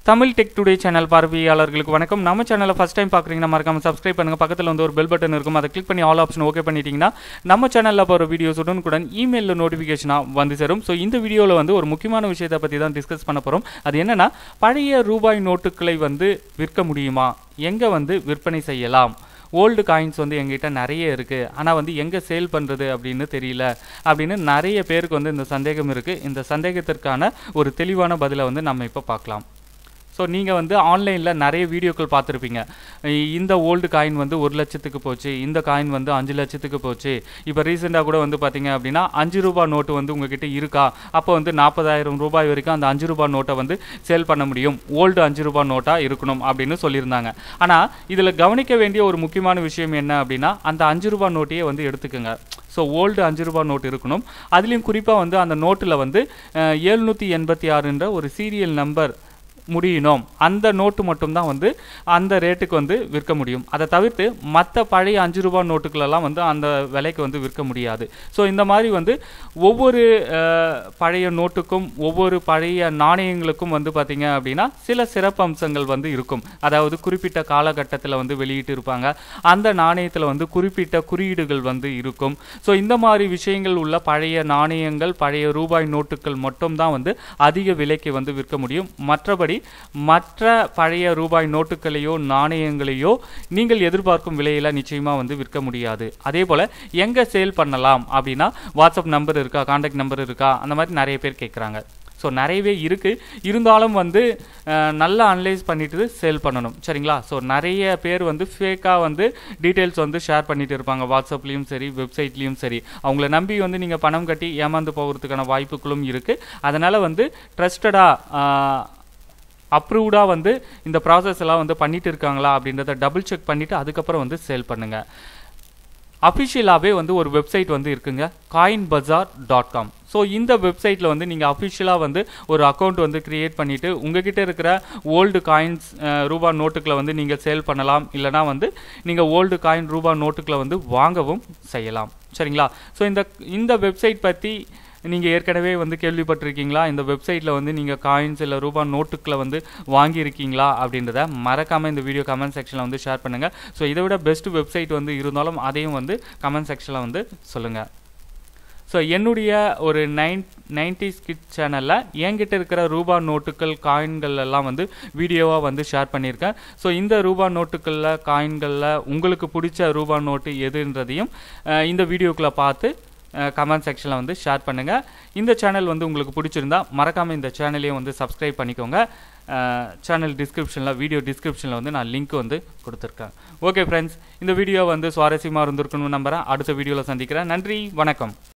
Tamil tech today channel பார்வையாளர்களுக்கு வணக்கம் நம்ம சேனலை ஃபஸ்ட் டைம் பார்க்குறீங்கன்னா மறக்காம சப்ஸ்கிரைப் பண்ணுங்க பக்கத்தில் வந்து ஒரு பெல் பட்டன் இருக்கும் அதை கிளிக் பண்ணி ஆல் ஆப்ஷன் ஓகே பண்ணிட்டீங்கன்னா நம்ம சேனலில் போகிற வீடியோஸ் உடனுக்குடன் இமெயிலில் நோட்டிஃபிகேஷனாக வந்து சேரும் ஸோ இந்த வீடியோவில் வந்து ஒரு முக்கியமான விஷயத்தை பற்றி தான் டிஸ்கஸ் பண்ண போகிறோம் அது என்னன்னா பழைய ரூபாய் நோட்டுகளை வந்து விற்க முடியுமா எங்கே வந்து விற்பனை செய்யலாம் ஓல்டு காயின்ஸ் வந்து எங்கிட்ட நிறைய இருக்குது ஆனால் வந்து எங்கே சேல் பண்ணுறது அப்படின்னு தெரியல அப்படின்னு நிறைய பேருக்கு வந்து இந்த சந்தேகம் இருக்குது இந்த சந்தேகத்திற்கான ஒரு தெளிவான பதிலை வந்து நம்ம இப்போ பார்க்கலாம் ஸோ நீங்கள் வந்து ஆன்லைனில் நிறைய வீடியோக்கள் பார்த்துருப்பீங்க இ- இந்த ஓல்டு காயின் வந்து ஒரு லட்சத்துக்கு போச்சு இந்த காயின் வந்து அஞ்சு லட்சத்துக்கு போச்சு இப்போ ரீசெண்டாக கூட வந்து பார்த்தீங்க அப்படின்னா அஞ்சு ரூபாய் நோட்டு வந்து உங்ககிட்ட இருக்கா அப்போ வந்து நாற்பதாயிரம் ரூபாய் வரைக்கும் அந்த அஞ்சு ரூபாய் நோட்டை வந்து சேல் பண்ண முடியும் ஓல்டு அஞ்சு ரூபாய் நோட்டாக இருக்கணும் அப்படின்னு சொல்லியிருந்தாங்க ஆனால் இதில் கவனிக்க வேண்டிய ஒரு முக்கியமான விஷயம் என்ன அப்படின்னா அந்த அஞ்சு ரூபாய் நோட்டையே வந்து எடுத்துக்கோங்க ஸோ ஓல்டு அஞ்சு ரூபாய் நோட் இருக்கணும் அதுலேயும் குறிப்பாக வந்து அந்த நோட்டில் வந்து எழுநூற்றி எண்பத்தி ஆறுன்ற ஒரு சீரியல் நம்பர் முடியணும் அந்த நோட்டு மட்டும்தான் வந்து அந்த ரேட்டுக்கு வந்து விற்க முடியும் அதை தவிர்த்து மற்ற பழைய அஞ்சு ரூபாய் நோட்டுகளெல்லாம் வந்து அந்த விலைக்கு வந்து விற்க முடியாது ஸோ இந்த மாதிரி வந்து ஒவ்வொரு அஹ், பழைய நோட்டுக்கும் ஒவ்வொரு பழைய நாணயங்களுக்கும் வந்து பார்த்தீங்க அப்படின்னா சில சிறப்பு அம்சங்கள் வந்து இருக்கும் அதாவது குறிப்பிட்ட காலகட்டத்தில் வந்து வெளியிட்டு இருப்பாங்க அந்த நாணயத்தில் வந்து குறிப்பிட்ட குறியீடுகள் வந்து இருக்கும் ஸோ இந்த மாதிரி விஷயங்கள் உள்ள பழைய நாணயங்கள் பழைய ரூபாய் நோட்டுகள் மட்டும்தான் வந்து அதிக விலைக்கு வந்து விற்க முடியும் மற்றபடி மற்ற பழைய ரூபாய் நோட்டுகளையோ நாணயங்களையோ நீங்கள் எதிர்பார்க்கும் விலையில நிச்சயமா வந்து விற்க முடியாது அதே போல எங்க சேல் பண்ணலாம் அப்படின்னா வாட்ஸ்அப் நம்பர் இருக்கா காண்டாக்ட் நம்பர் இருக்கா அந்த மாதிரி நிறைய பேர் கேட்குறாங்க ஸோ நிறையவே இருக்குது இருந்தாலும் வந்து அஹ், நல்லா அனலைஸ் பண்ணிட்டு சேல் பண்ணணும் சரிங்களா ஸோ நிறைய பேர் வந்து ஃபேக்காக வந்து டீட்டெயில்ஸ் வந்து ஷேர் பண்ணிட்டு இருப்பாங்க வாட்ஸ்அப்லேயும் சரி வெப்சைட்லேயும் சரி அவங்கள நம்பி வந்து நீங்கள் பணம் கட்டி ஏமாந்து போகிறதுக்கான வாய்ப்புகளும் இருக்குது அதனால் வந்து ட்ரஸ்டடாக அப்ரூவ்டாக வந்து இந்த ப்ராசஸ் எல்லாம் வந்து பண்ணிட்டு இருக்காங்களா அப்படின்றத டபுள் செக் பண்ணிவிட்டு அதுக்கப்புறம் வந்து சேல் பண்ணுங்கள் அஃபிஷியலாகவே வந்து ஒரு வெப்சைட் வந்து இருக்குங்க coin bazaar dot com so இந்த வெப்சைட்டில் வந்து நீங்கள் அஃபிஷியலாக வந்து ஒரு அக்கௌண்ட் வந்து கிரியேட் பண்ணிவிட்டு உங்ககிட்ட இருக்கிற ஓல்டு காயின்ஸ் ரூபா நோட்டுகளை வந்து நீங்கள் சேல் பண்ணலாம் இல்லைனா வந்து நீங்கள் ஓல்டு காயின் ரூபா நோட்டுகளை வந்து வாங்கவும் செய்யலாம் சரிங்களா ஸோ இந்த இந்த வெப்சைட் பற்றி நீங்கள் ஏற்கனவே வந்து கேள்விப்பட்டிருக்கீங்களா இந்த வெப்சைட்டில் வந்து நீங்கள் காயின்ஸ் இல்லை ரூபா நோட்டுக்களை வந்து வாங்கியிருக்கீங்களா அப்படின்றத மறக்காமல் இந்த வீடியோ கமெண்ட் செக்ஷனில் வந்து ஷேர் பண்ணுங்கள் ஸோ இதை விட பெஸ்ட் வெப்சைட் வந்து இருந்தாலும் அதையும் வந்து கமெண்ட் செக்ஷனில் வந்து சொல்லுங்கள் ஸோ என்னுடைய ஒரு நைன் நைன்டி ஸ்கிட் சேனலில் என்கிட்ட இருக்கிற ரூபா நோட்டுகள் காயின்கள் எல்லாம் வந்து வீடியோவாக வந்து ஷேர் பண்ணியிருக்கேன் ஸோ இந்த ரூபா நோட்டுகளில் காயின்களில் உங்களுக்கு பிடிச்ச ரூபா நோட்டு எதுன்றதையும் அஹ், இந்த வீடியோக்குள்ளே பார்த்து கமெண்ட் செக்ஷனில் வந்து ஷேர் பண்ணுங்கள் இந்த சேனல் வந்து உங்களுக்கு பிடிச்சிருந்தா மறக்காமல் இந்த சேனலையும் வந்து சப்ஸ்கிரைப் பண்ணிக்கோங்க சேனல் டிஸ்கிரிப்ஷனில் வீடியோ டிஸ்கிரிப்ஷனில் வந்து நான் லிங்க் வந்து கொடுத்துருக்கேன் ஓகே ஃப்ரெண்ட்ஸ் இந்த வீடியோ வந்து சுவாரஸ்யமாக இருந்திருக்கணும்னு நம்புகிறேன் அடுத்த வீடியோவில் சந்திக்கிறேன் நன்றி வணக்கம்